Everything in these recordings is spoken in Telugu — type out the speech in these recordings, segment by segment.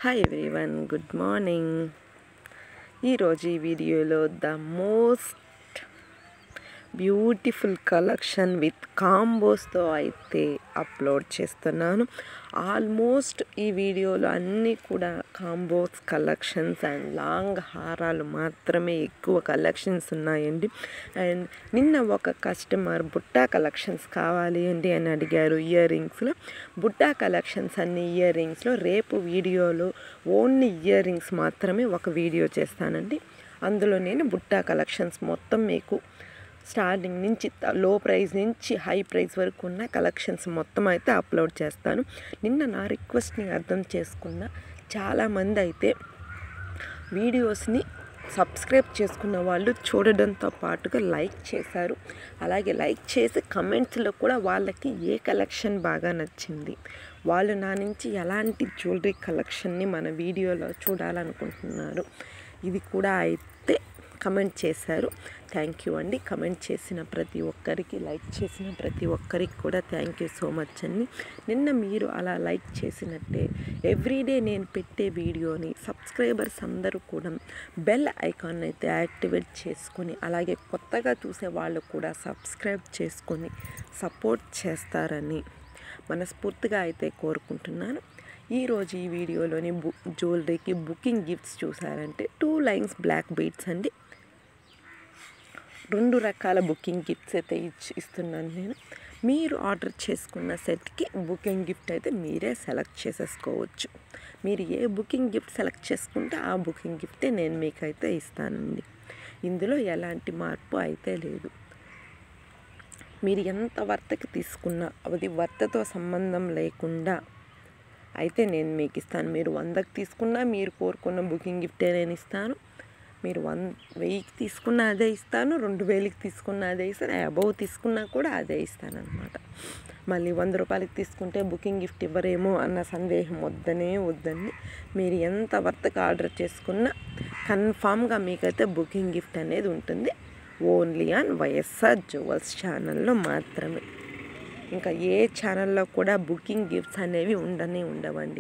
హాయ్ ఎవ్రీవన్ గుడ్ మార్నింగ్ ఈరోజు ఈ వీడియోలో the most beautiful collection with కాంబోస్తో అయితే అప్లోడ్ చేస్తున్నాను ఆల్మోస్ట్ ఈ వీడియోలో అన్నీ కూడా కాంబోస్ కలెక్షన్స్ అండ్ లాంగ్ హారాలు మాత్రమే ఎక్కువ కలెక్షన్స్ ఉన్నాయండి అండ్ నిన్న ఒక కస్టమర్ బుట్టా కలెక్షన్స్ కావాలి అండి అని అడిగారు ఇయర్ రింగ్స్లో బుట్టా కలెక్షన్స్ అన్ని ఇయర్ రింగ్స్లో రేపు వీడియోలో ఓన్లీ ఇయర్ రింగ్స్ మాత్రమే ఒక వీడియో చేస్తానండి అందులో నేను బుట్టా కలెక్షన్స్ మొత్తం మీకు స్టార్టింగ్ నుంచి లో ప్రైస్ నుంచి హై ప్రైస్ వరకు ఉన్న కలెక్షన్స్ మొత్తం అయితే అప్లోడ్ చేస్తాను నిన్న నా రిక్వెస్ట్ని అర్థం చేసుకున్న చాలామంది అయితే వీడియోస్ని సబ్స్క్రైబ్ చేసుకున్న వాళ్ళు చూడడంతో పాటుగా లైక్ చేశారు అలాగే లైక్ చేసి కమెంట్స్లో కూడా వాళ్ళకి ఏ కలెక్షన్ బాగా నచ్చింది వాళ్ళు నా నుంచి ఎలాంటి జ్యువెలరీ కలెక్షన్ని మన వీడియోలో చూడాలనుకుంటున్నారు ఇది కూడా అయితే కమెంట్ చేశారు థ్యాంక్ యూ అండి కమెంట్ చేసిన ప్రతి ఒక్కరికి లైక్ చేసిన ప్రతి ఒక్కరికి కూడా థ్యాంక్ యూ సో మచ్ అండి నిన్న మీరు అలా లైక్ చేసినట్టే ఎవ్రీడే నేను పెట్టే వీడియోని సబ్స్క్రైబర్స్ అందరూ కూడా బెల్ ఐకాన్ అయితే యాక్టివేట్ చేసుకొని అలాగే కొత్తగా చూసే వాళ్ళు కూడా సబ్స్క్రైబ్ చేసుకొని సపోర్ట్ చేస్తారని మనస్ఫూర్తిగా అయితే కోరుకుంటున్నాను ఈరోజు ఈ వీడియోలోని బు జ్యువెలరీకి బుకింగ్ గిఫ్ట్స్ చూసారంటే టూ లైన్స్ బ్లాక్ బీట్స్ అండి రెండు రకాల బుకింగ్ గిఫ్ట్స్ అయితే ఇచ్చి ఇస్తున్నాను నేను మీరు ఆర్డర్ చేసుకున్న సెట్కి బుకింగ్ గిఫ్ట్ అయితే మీరే సెలెక్ట్ చేసేసుకోవచ్చు మీరు ఏ బుకింగ్ గిఫ్ట్ సెలెక్ట్ చేసుకుంటే ఆ బుకింగ్ గిఫ్టే నేను మీకైతే ఇస్తానండి ఇందులో ఎలాంటి మార్పు అయితే లేదు మీరు ఎంత వర్తకి తీసుకున్నా అది వర్తతో సంబంధం లేకుండా అయితే నేను మీకు ఇస్తాను మీరు వందకి తీసుకున్నా మీరు కోరుకున్న బుకింగ్ గిఫ్టే నేను ఇస్తాను మీరు వన్ వెయ్యికి తీసుకున్న అదే ఇస్తాను రెండు వేలకి తీసుకున్న అదే ఇస్తాను అబౌవ్ తీసుకున్నా కూడా అదే ఇస్తాను అనమాట మళ్ళీ వంద రూపాయలకి తీసుకుంటే బుకింగ్ గిఫ్ట్ ఇవ్వరేమో అన్న సందేహం వద్దనే వద్దండి మీరు ఎంత వర్తకు ఆర్డర్ చేసుకున్నా కన్ఫామ్గా మీకైతే బుకింగ్ గిఫ్ట్ అనేది ఉంటుంది ఓన్లీ ఆన్ వైఎస్ఆర్ జ్యువెల్స్ ఛానల్లో మాత్రమే ఇంకా ఏ ఛానల్లో కూడా బుకింగ్ గిఫ్ట్స్ అనేవి ఉండనే ఉండవండి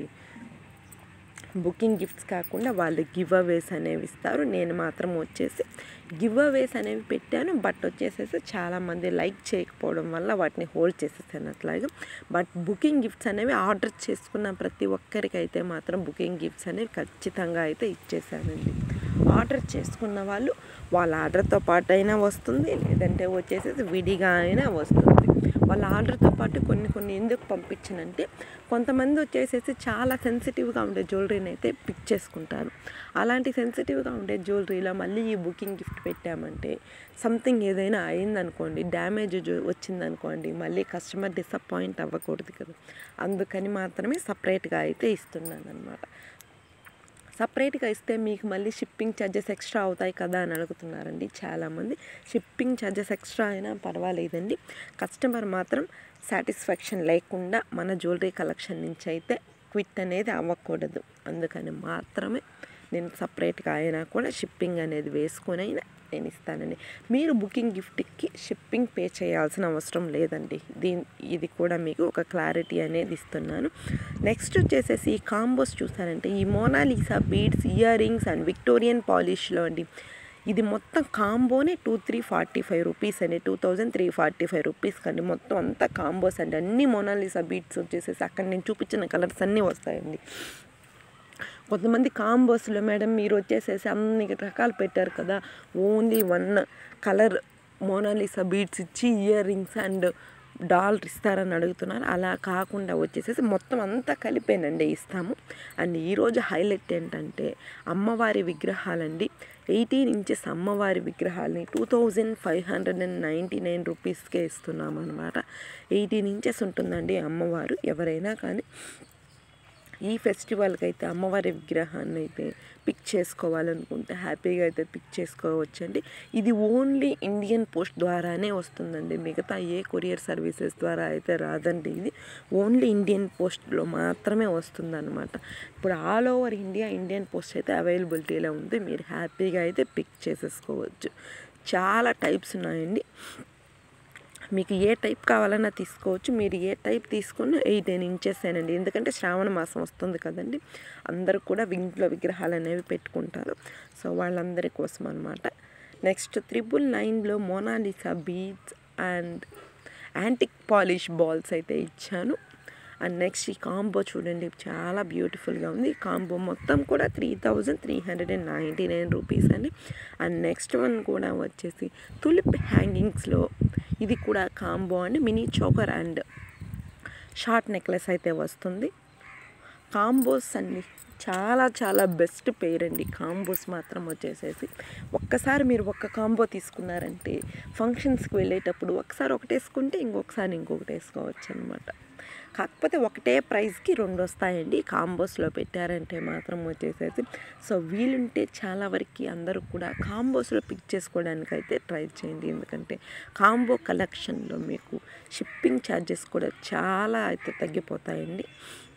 బుకింగ్ గిఫ్ట్స్ కాకుండా వాళ్ళు గివ్ అవేస్ అనేవి ఇస్తారు నేను మాత్రం వచ్చేసి గివ్ అవేస్ అనేవి పెట్టాను బట్ వచ్చేసేసి చాలామంది లైక్ చేయకపోవడం వల్ల వాటిని హోల్డ్ చేసేసాను అట్లాగే బట్ బుకింగ్ గిఫ్ట్స్ అనేవి ఆర్డర్ చేసుకున్న ప్రతి ఒక్కరికి అయితే మాత్రం బుకింగ్ గిఫ్ట్స్ అనేవి ఖచ్చితంగా అయితే ఇచ్చేసానండి ఆర్డర్ చేసుకున్న వాళ్ళు వాళ్ళ ఆర్డర్తో పాటు అయినా వస్తుంది లేదంటే వచ్చేసేసి విడిగా అయినా వస్తుంది వాళ్ళ ఆర్డర్తో పాటు కొన్ని కొన్ని ఎందుకు పంపించనంటే కొంతమంది వచ్చేసేసి చాలా సెన్సిటివ్గా ఉండే జ్యువెలరీని అయితే పిక్ చేసుకుంటారు అలాంటి సెన్సిటివ్గా ఉండే జ్యువెలరీలో మళ్ళీ ఈ బుకింగ్ గిఫ్ట్ పెట్టామంటే సంథింగ్ ఏదైనా అయిందనుకోండి డ్యామేజ్ వచ్చిందనుకోండి మళ్ళీ కస్టమర్ డిసప్పాయింట్ అవ్వకూడదు కదా అందుకని మాత్రమే సపరేట్గా అయితే ఇస్తున్నాను అనమాట సపరేట్గా ఇస్తే మీకు మళ్ళీ షిప్పింగ్ ఛార్జెస్ ఎక్స్ట్రా అవుతాయి కదా అని అడుగుతున్నారండి చాలామంది షిప్పింగ్ ఛార్జెస్ ఎక్స్ట్రా అయినా పర్వాలేదండి కస్టమర్ మాత్రం సాటిస్ఫాక్షన్ లేకుండా మన జ్యువెలరీ కలెక్షన్ నుంచి అయితే క్విట్ అనేది అవ్వకూడదు అందుకని మాత్రమే నేను సపరేట్గా అయినా కూడా షిప్పింగ్ అనేది వేసుకొని అయినా నేను ఇస్తానండి మీరు బుకింగ్ గిఫ్ట్కి షిప్పింగ్ పే చేయాల్సిన అవసరం లేదండి దీని ఇది కూడా మీకు ఒక క్లారిటీ అనేది ఇస్తున్నాను నెక్స్ట్ వచ్చేసేసి ఈ కాంబోస్ చూసారంటే ఈ Mona Lisa beads earrings and Victorian పాలిష్లో అండి ఇది మొత్తం కాంబోనే two three forty five rupees అండి two thousand three forty five rupees అండి మొత్తం అంతా కాంబోస్ అండి అన్ని మోనాలిసా బీట్స్ వచ్చేసేసి అక్కడ నేను చూపించిన కలర్స్ అన్నీ వస్తాయండి కొంతమంది కాంబోస్లో మేడం మీరు వచ్చేసేసి అన్ని రకాలు పెట్టారు కదా only one colour Mona Lisa beads ఇచ్చి ఇయర్ రింగ్స్ అండ్ డాలర్ ఇస్తారని అడుగుతున్నారు అలా కాకుండా వచ్చేసేసి మొత్తం అంతా కలిపేనండి ఇస్తాము అండ్ ఈరోజు హైలైట్ ఏంటంటే అమ్మవారి విగ్రహాలండి ఎయిటీన్ ఇంచెస్ అమ్మవారి విగ్రహాలని two thousand five hundred and ninety nine రూపీస్కే ఇస్తున్నాం అనమాట ఎయిటీన్ ఇంచెస్ ఉంటుందండి అమ్మవారు ఎవరైనా కానీ ఈ ఫెస్టివల్కి అయితే అమ్మవారి విగ్రహాన్ని అయితే పిక్ చేసుకోవాలనుకుంటే హ్యాపీగా అయితే పిక్ చేసుకోవచ్చండి ఇది ఓన్లీ ఇండియన్ పోస్ట్ ద్వారానే వస్తుందండి మిగతా ఏ కొరియర్ సర్వీసెస్ ద్వారా అయితే రాదండి ఇది ఓన్లీ ఇండియన్ పోస్ట్లో మాత్రమే వస్తుందన్నమాట ఇప్పుడు all over India Indian post అయితే అవైలబిలిటీలో ఉంది మీరు హ్యాపీగా అయితే పిక్ చేసేసుకోవచ్చు చాలా టైప్స్ ఉన్నాయండి మీకు ఏ టైప్ కావాలన్నా తీసుకోవచ్చు మీరు ఏ టైప్ తీసుకుని ఎయిట్ టెన్ ఇంచెస్ ఏనండి ఎందుకంటే శ్రావణ మాసం వస్తుంది కదండి అందరూ కూడా ఇంట్లో విగ్రహాలు అనేవి పెట్టుకుంటారు సో వాళ్ళందరి కోసం అనమాట నెక్స్ట్ త్రిబుల్ నైన్లో Mona Lisa beads and antique polish balls అయితే ఇచ్చాను అండ్ నెక్స్ట్ ఈ కాంబో చూడండి చాలా బ్యూటిఫుల్గా ఉంది ఈ కాంబో మొత్తం కూడా three thousand three hundred and ninety nine rupees అండి అండ్ నెక్స్ట్ వన్ కూడా వచ్చేసి తులిప్ హ్యాంగింగ్స్లో ఇది కూడా కాంబో అండి mini choker and short necklace అయితే వస్తుంది కాంబోస్ అండి చాలా చాలా బెస్ట్ పేర్ అండి కాంబోస్ మాత్రం వచ్చేసేసి ఒక్కసారి మీరు ఒక్క కాంబో తీసుకున్నారంటే ఫంక్షన్స్కి వెళ్ళేటప్పుడు ఒకసారి ఒకటి వేసుకుంటే ఇంకొకసారి ఇంకొకటి వేసుకోవచ్చు అనమాట కాకపోతే ఒకటే ప్రైస్కి రెండు వస్తాయండి కాంబోస్లో పెట్టారంటే మాత్రం వచ్చేసేసి సో వీలుంటే చాలా వరకు అందరూ కూడా కాంబోస్లో పిక్ చేసుకోవడానికి అయితే ట్రై చేయండి ఎందుకంటే కాంబో కలెక్షన్లో మీకు షిప్పింగ్ ఛార్జెస్ కూడా చాలా అయితే తగ్గిపోతాయండి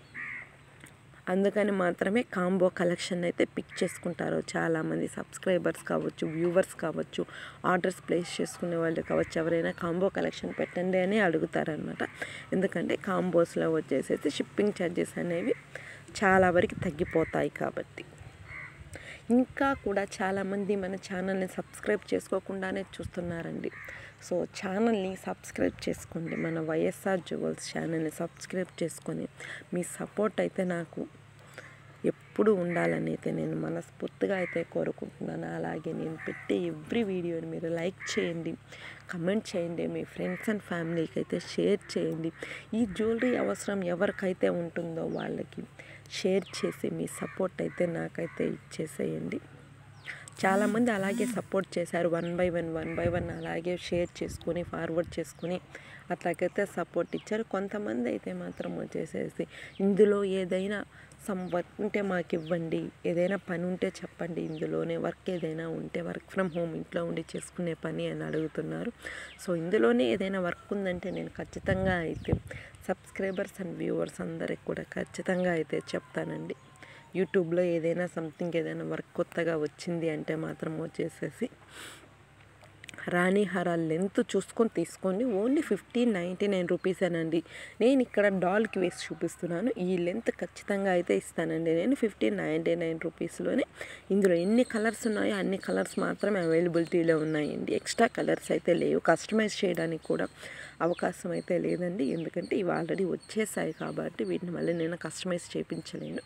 అందుకని మాత్రమే కాంబో కలెక్షన్ అయితే పిక్ చేసుకుంటారు చాలామంది సబ్స్క్రైబర్స్ కావచ్చు వ్యూవర్స్ కావచ్చు ఆర్డర్స్ ప్లేస్ చేసుకునే వాళ్ళు కావచ్చు ఎవరైనా కాంబో కలెక్షన్ పెట్టండి అని అడుగుతారనమాట ఎందుకంటే కాంబోస్లో వచ్చేసేసి షిప్పింగ్ ఛార్జెస్ అనేవి చాలా వరకు తగ్గిపోతాయి కాబట్టి ఇంకా కూడా చాలామంది మన ఛానల్ని సబ్స్క్రైబ్ చేసుకోకుండానే చూస్తున్నారండి సో ఛానల్ని సబ్స్క్రైబ్ చేసుకోండి మన వైఎస్ఆర్ జ్యువెల్స్ ఛానల్ని సబ్స్క్రైబ్ చేసుకొని మీ సపోర్ట్ అయితే నాకు ఎప్పుడు ఉండాలని అయితే నేను మనస్ఫూర్తిగా అయితే కోరుకుంటున్నాను అలాగే నేను పెట్టే ఎవ్రీ వీడియోని మీరు లైక్ చేయండి కమెంట్ చేయండి మీ ఫ్రెండ్స్ అండ్ ఫ్యామిలీకి అయితే షేర్ చేయండి ఈ జ్యువెలరీ అవసరం ఎవరికైతే ఉంటుందో వాళ్ళకి షేర్ చేసి మీ సపోర్ట్ అయితే నాకైతే ఇచ్చేసేయండి చాలామంది అలాగే సపోర్ట్ చేశారు one by one one by one అలాగే షేర్ చేసుకొని ఫార్వర్డ్ చేసుకొని అట్లాగైతే సపోర్ట్ ఇచ్చారు కొంతమంది అయితే మాత్రం వచ్చేసేసి ఇందులో ఏదైనా సమ్ వర్క్ ఉంటే మాకు ఇవ్వండి ఏదైనా పని ఉంటే చెప్పండి ఇందులోనే వర్క్ ఏదైనా ఉంటే వర్క్ ఫ్రమ్ హోమ్ ఇంట్లో ఉండి చేసుకునే పని అని అడుగుతున్నారు సో ఇందులోనే ఏదైనా వర్క్ ఉందంటే నేను ఖచ్చితంగా అయితే సబ్స్క్రైబర్స్ అండ్ వ్యూవర్స్ అందరికి కూడా ఖచ్చితంగా అయితే చెప్తానండి యూట్యూబ్లో ఏదైనా సంథింగ్ ఏదైనా వర్క్ కొత్తగా వచ్చింది అంటే మాత్రం వచ్చేసేసి రాణి హారాల లెంత్ చూసుకొని తీసుకోండి ఓన్లీ ఫిఫ్టీన్ నైంటీ నైన్ రూపీసేనండి నేను ఇక్కడ డాల్కి వేసి చూపిస్తున్నాను ఈ లెంత్ ఖచ్చితంగా అయితే ఇస్తానండి నేను ఫిఫ్టీన్ నైంటీ నైన్ రూపీస్లోనే ఇందులో ఎన్ని కలర్స్ ఉన్నాయో అన్ని కలర్స్ మాత్రమే అవైలబిలిటీలో ఉన్నాయండి ఎక్స్ట్రా కలర్స్ అయితే లేవు కస్టమైజ్ చేయడానికి కూడా అవకాశం అయితే లేదండి ఎందుకంటే ఇవి ఆల్రెడీ వచ్చేసాయి కాబట్టి వీటిని మళ్ళీ నేను కస్టమైజ్ చేయించలేను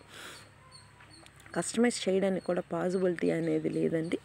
కస్టమైజ్ చేయడానికి కూడా పాసిబిలిటీ అనేది లేదండి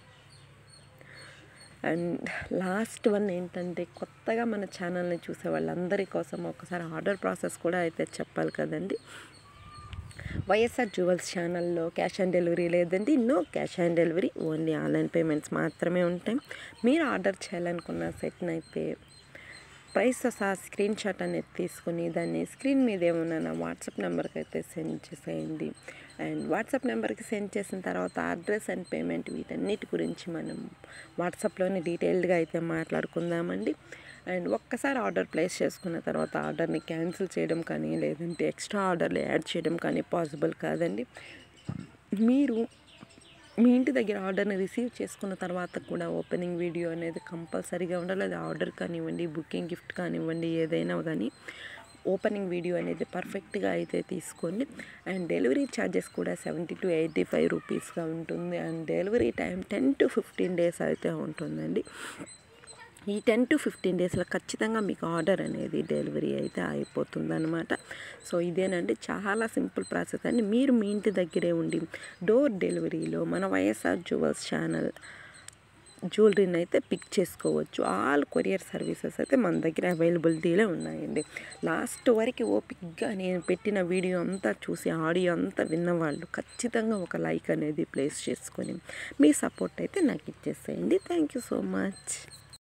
అండ్ లాస్ట్ వన్ ఏంటంటే కొత్తగా మన ఛానల్ని చూసే వాళ్ళందరి కోసం ఒకసారి ఆర్డర్ ప్రాసెస్ కూడా అయితే చెప్పాలి కదండి వైఎస్ఆర్ జ్యువెల్స్ ఛానల్లో క్యాష్ ఆన్ డెలివరీ లేదండి no cash on delivery only online payments మాత్రమే ఉంటాయి మీరు ఆర్డర్ చేయాలనుకున్న సెట్ని అయితే ప్రైస్ సహా స్క్రీన్ షాట్ అనేది తీసుకుని దాన్ని స్క్రీన్ మీద ఏమన్నా నా వాట్సాప్ నెంబర్కి అయితే సెండ్ చేసేయండి అండ్ వాట్సాప్ నెంబర్కి సెండ్ చేసిన తర్వాత అడ్రస్ అండ్ పేమెంట్ వీటన్నిటి గురించి మనం వాట్సాప్లోనే డీటెయిల్డ్గా అయితే మాట్లాడుకుందామండి అండ్ ఒక్కసారి ఆర్డర్ ప్లేస్ చేసుకున్న తర్వాత ఆర్డర్ని క్యాన్సిల్ చేయడం కానీ లేదంటే ఎక్స్ట్రా ఆర్డర్లు యాడ్ చేయడం కానీ పాసిబుల్ కాదండి మీరు మీ ఇంటి దగ్గర ఆర్డర్ని రిసీవ్ చేసుకున్న తర్వాత కూడా ఓపెనింగ్ వీడియో అనేది కంపల్సరీగా ఉండాలి అది ఆర్డర్ కానివ్వండి బుకింగ్ గిఫ్ట్ కానివ్వండి ఏదైనా కానీ ఓపెనింగ్ వీడియో అనేది పర్ఫెక్ట్గా అయితే తీసుకోండి అండ్ డెలివరీ ఛార్జెస్ కూడా సెవెంటీ టు ఎయిటీ ఫైవ్ రూపీస్గా ఉంటుంది and delivery time ten to fifteen days అయితే ఉంటుందండి ఈ టెన్ టు ఫిఫ్టీన్ డేస్లో ఖచ్చితంగా మీకు ఆర్డర్ అనేది డెలివరీ అయితే అయిపోతుంది అనమాట సో ఇదేనండి చాలా సింపుల్ ప్రాసెస్ అండి మీరు మీ ఇంటి దగ్గరే ఉండి డోర్ డెలివరీలో మన వైఎస్ఆర్ జ్యువెల్స్ ఛానల్ జ్యువెలరీని అయితే పిక్ చేసుకోవచ్చు ఆల్ కొరియర్ సర్వీసెస్ అయితే మన దగ్గర అవైలబిలిటీలో ఉన్నాయండి లాస్ట్ వరకు ఓపిక్గా నేను పెట్టిన వీడియో అంతా చూసి ఆడియో అంతా విన్నవాళ్ళు ఖచ్చితంగా ఒక లైక్ అనేది ప్లేస్ చేసుకొని మీ సపోర్ట్ అయితే నాకు ఇచ్చేసేయండి థ్యాంక్ యూ సో మచ్